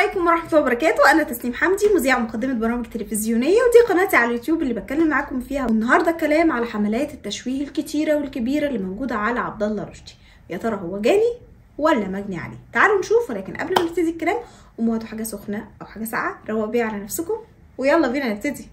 عليكم ورحمة الله وبركاته أنا تسنيم حمدي مذيعة مقدمة برامج تلفزيونية ودي قناتي على اليوتيوب اللي بتكلم معاكم فيها والنهاردة الكلام على حملات التشويه الكتيرة والكبيرة اللي موجودة على عبد الله رشدي يا ترى هو جاني ولا مجني عليه تعالوا نشوف ولكن قبل ما نبتدي الكلام قوموا هاتوا حاجة سخنة أو حاجة ساقعة روقوا بيها على نفسكم ويلا بينا نبتدي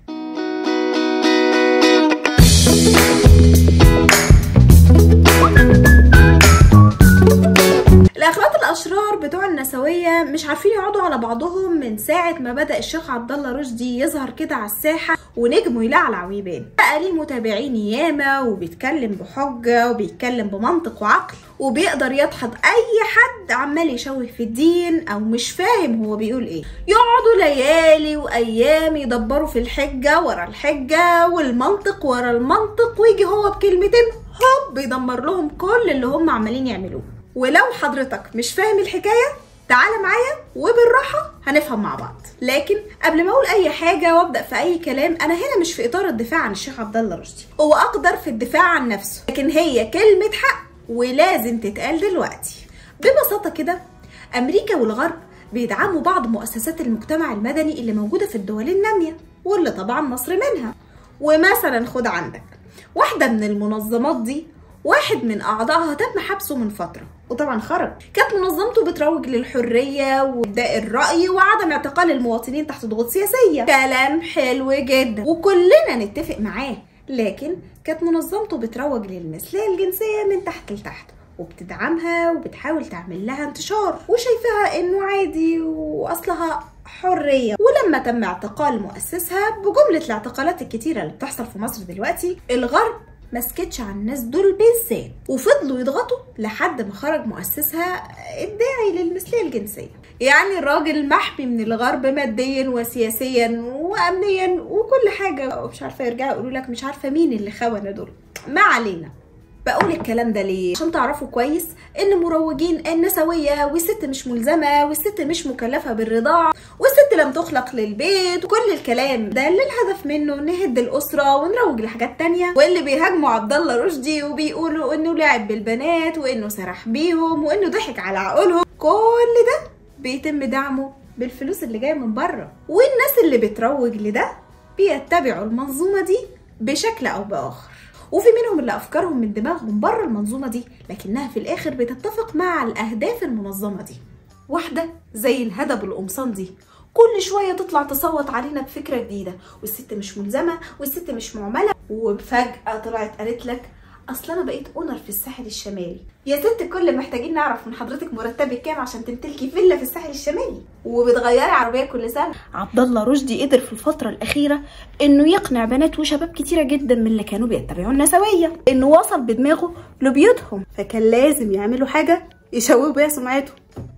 الاخوات الاشرار بتوع النسويه مش عارفين يقعدوا على بعضهم من ساعه ما بدا الشيخ عبد الله رشدي يظهر كده على الساحه ونجمه يلعلع ويبان بقى ليه متابعين ياما وبيتكلم بحجه وبيتكلم بمنطق وعقل وبيقدر يدحض اي حد عمال يشوه في الدين او مش فاهم هو بيقول ايه يقعدوا ليالي وايام يدبروا في الحجه ورا الحجه والمنطق ورا المنطق ويجي هو بكلمتين هوب بيدمر لهم كل اللي هم عمالين يعملوه ولو حضرتك مش فاهم الحكايه تعالى معايا وبالراحه هنفهم مع بعض لكن قبل ما اقول اي حاجه وابدا في اي كلام انا هنا مش في اطار الدفاع عن الشيخ عبد الله رشدي هو اقدر في الدفاع عن نفسه لكن هي كلمه حق ولازم تتقال دلوقتي ببساطه كده امريكا والغرب بيدعموا بعض مؤسسات المجتمع المدني اللي موجوده في الدول الناميه واللي طبعا مصر منها ومثلا خد عندك واحده من المنظمات دي واحد من اعضائها تم حبسه من فتره وطبعا خرج كانت منظمته بتروج للحريه وابداء الراي وعدم اعتقال المواطنين تحت ضغوط سياسيه كلام حلو جدا وكلنا نتفق معاه لكن كانت منظمته بتروج للمثليه الجنسيه من تحت لتحت وبتدعمها وبتحاول تعمل لها انتشار وشايفاها انه عادي واصلها حرية ولما تم اعتقال مؤسسها بجملة الاعتقالات الكتيرة اللي بتحصل في مصر دلوقتي الغرب مسكتش على الناس دول بالذات وفضلوا يضغطوا لحد ما خرج مؤسسها الداعي للمثلية الجنسية يعني الراجل محمي من الغرب ماديا وسياسيا وامنيا وكل حاجة ومش عارفة يرجعوا يقولوا لك مش عارفة مين اللي خونة دول ما علينا بقول الكلام ده ليه عشان تعرفوا كويس ان مروجين النسويه والست مش ملزمه والست مش مكلفه بالرضاعه والست لم تخلق للبيت وكل الكلام ده اللي الهدف منه نهد الاسره ونروج لحاجات تانية واللي بيهاجموا عبد الله رشدي وبيقولوا انه لعب بالبنات وانه سرح بيهم وانه ضحك على عقولهم كل ده بيتم دعمه بالفلوس اللي جايه من بره والناس اللي بتروج لده بيتبعوا المنظومه دي بشكل او باخر وفي منهم اللي افكارهم من دماغهم بره المنظومه دي لكنها في الاخر بتتفق مع الاهداف المنظمه دي واحده زي الهدب القمصان دي كل شويه تطلع تصوت علينا بفكره جديده والست مش ملزمه والست مش معمله وفجاه طلعت قالت لك اصل انا بقيت اونر في الساحل الشمالي يا ست كل محتاجين نعرف من حضرتك مرتبك كام عشان تمتلكي فيلا في الساحل الشمالي وبتغيري عربيه كل سنه عبد الله رشدي قدر في الفتره الاخيره انه يقنع بنات وشباب كتيره جدا من اللي كانوا بيتبعوا النسويه انه وصل بدماغه لبيوتهم فكان لازم يعملوا حاجه يشوهوا بيها سمعته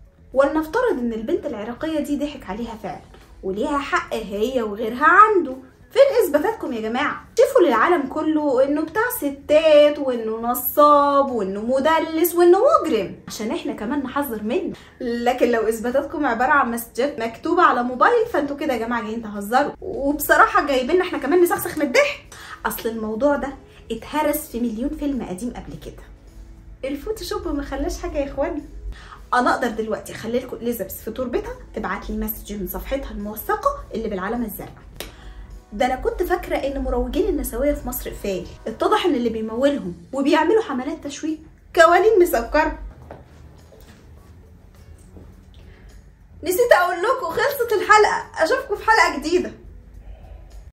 ولنفترض ان البنت العراقيه دي ضحك عليها فعلا وليها حق هي وغيرها عنده فين اثباتاتكم يا جماعه شوفوا للعالم كله انه بتاع ستات وانه نصاب وانه مدلس وانه مجرم عشان احنا كمان نحذر منه لكن لو اثباتاتكم عباره عن مسجات مكتوبه على موبايل فانتوا كده يا جماعه جايين تهزروا وبصراحه جايبين احنا كمان نسخسخ من الضحك اصل الموضوع ده اتهرس في مليون فيلم قديم قبل كده الفوتوشوب ما خلاش حاجه يا اخواني انا اقدر دلوقتي اخلي لكم اليزابيث في تربتها تبعت لي مسج من صفحتها الموثقه اللي بالعلامه الزرقاء ده انا كنت فاكره ان مروجين النسويه في مصر قفال اتضح ان اللي بيمولهم وبيعملوا حملات تشويه كوالين مسكره نسيت اقول لكم خلصت الحلقه اشوفكم